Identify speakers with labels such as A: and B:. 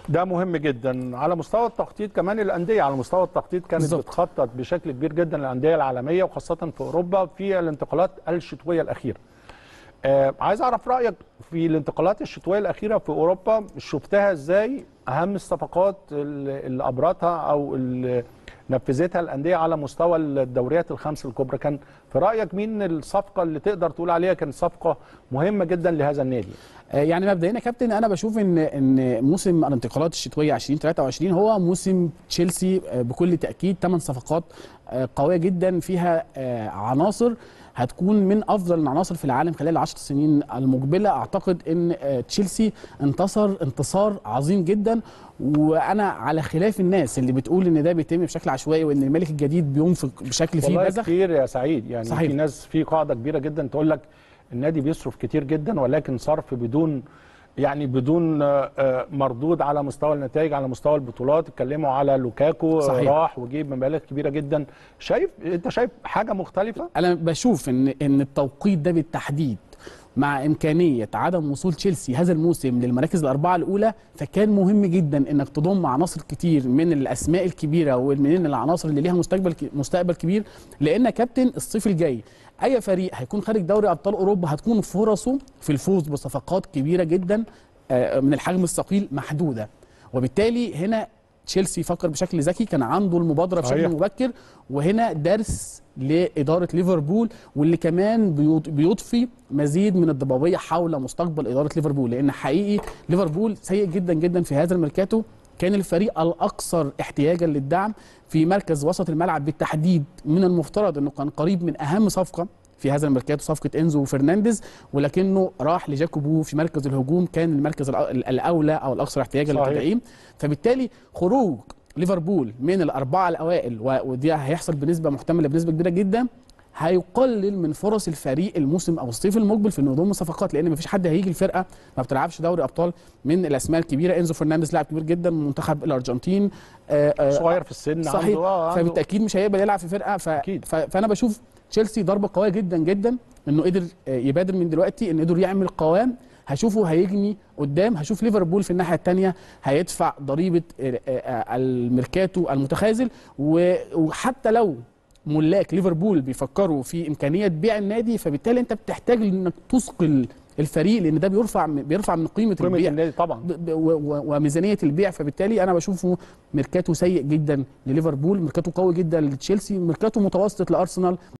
A: ده مهم جدا على مستوى التخطيط كمان الانديه على مستوى التخطيط كانت
B: بالظبط.
A: بتخطط بشكل كبير جدا للانديه العالميه وخاصه في اوروبا في الانتقالات الشتويه الاخيره آه عايز اعرف رايك في الانتقالات الشتويه الاخيره في اوروبا شفتها ازاي اهم الصفقات اللي اللي ابرزها او اللي نفذتها الانديه على مستوى الدوريات الخمس الكبرى كان في رايك مين الصفقه اللي تقدر تقول عليها كانت صفقه مهمه جدا لهذا النادي
B: آه، يعني مبدئيا يا كابتن انا بشوف ان ان موسم الانتقالات الشتويه 2023 هو موسم تشيلسي آه، بكل تاكيد ثمان صفقات آه، قويه جدا فيها آه، عناصر هتكون من افضل العناصر في العالم خلال العشر سنين المقبله اعتقد ان آه، تشيلسي انتصر انتصار عظيم جدا وانا على خلاف الناس اللي بتقول ان ده بيتم بشكل عشوائي وان الملك الجديد بينفق بشكل فيه
A: والله
B: بذخ
A: كتير يا سعيد يعني
B: صحيح.
A: في ناس في قاعده كبيره جدا تقول لك النادي بيصرف كتير جدا ولكن صرف بدون يعني بدون آه، آه، مردود على مستوى النتائج على مستوى البطولات اتكلموا على لوكاكو
B: صحيح.
A: راح وجيب مبالغ كبيره جدا شايف انت شايف حاجه مختلفه
B: انا بشوف ان ان التوقيت ده بالتحديد مع امكانيه عدم وصول تشيلسي هذا الموسم للمراكز الاربعه الاولى فكان مهم جدا انك تضم عناصر كتير من الاسماء الكبيره ومن العناصر اللي ليها مستقبل مستقبل كبير لان يا كابتن الصيف الجاي اي فريق هيكون خارج دوري ابطال اوروبا هتكون فرصه في الفوز بصفقات كبيره جدا آه، من الحجم الثقيل محدوده وبالتالي هنا تشيلسي فكر بشكل ذكي كان عنده المبادره بشكل
A: صحيح.
B: مبكر وهنا درس لاداره ليفربول واللي كمان بيض- بيضفي مزيد من الضبابيه حول مستقبل اداره ليفربول لان حقيقي ليفربول سيء جدا جدا في هذا الميركاتو كان الفريق الاكثر احتياجا للدعم في مركز وسط الملعب بالتحديد من المفترض انه كان قريب من اهم صفقه في هذا الميركاتو صفقه انزو فرنانديز ولكنه راح لجاكوبو في مركز الهجوم كان المركز الأ- الاولى او الاكثر احتياجا
A: صحيح.
B: للتدعيم فبالتالي خروج ليفربول من الاربعه الاوائل و- ودي هيحصل بنسبه محتمله بنسبه كبيره جدا هيقلل من فرص الفريق الموسم او الصيف المقبل في انه يضم صفقات لان مفيش حد هيجي الفرقه ما بتلعبش دوري ابطال من الاسماء الكبيره انزو فرنانديز لاعب كبير جدا من منتخب الارجنتين آه، آه،
A: صغير في السن
B: صحيح
A: عنده آه، عنده
B: فبالتاكيد مش هيقبل يلعب في فرقه ف...
A: أكيد.
B: ف... فانا بشوف تشيلسي ضربه قويه جدا جدا انه قدر آه، يبادر من دلوقتي انه قدر يعمل قوام هشوفه هيجني قدام هشوف ليفربول في الناحيه الثانيه هيدفع ضريبه آه، آه، الميركاتو المتخاذل و- وحتى لو ملاك ليفربول بيفكروا في امكانيه بيع النادي فبالتالي انت بتحتاج انك تثقل الفريق لان ده بيرفع بيرفع من قيمه
A: قيمه
B: البيع
A: النادي طبعا
B: ب- ب- و- و- وميزانيه البيع فبالتالي انا بشوفه ميركاتو سيء جدا لليفربول ميركاتو قوي جدا لتشيلسي ميركاتو متوسط لارسنال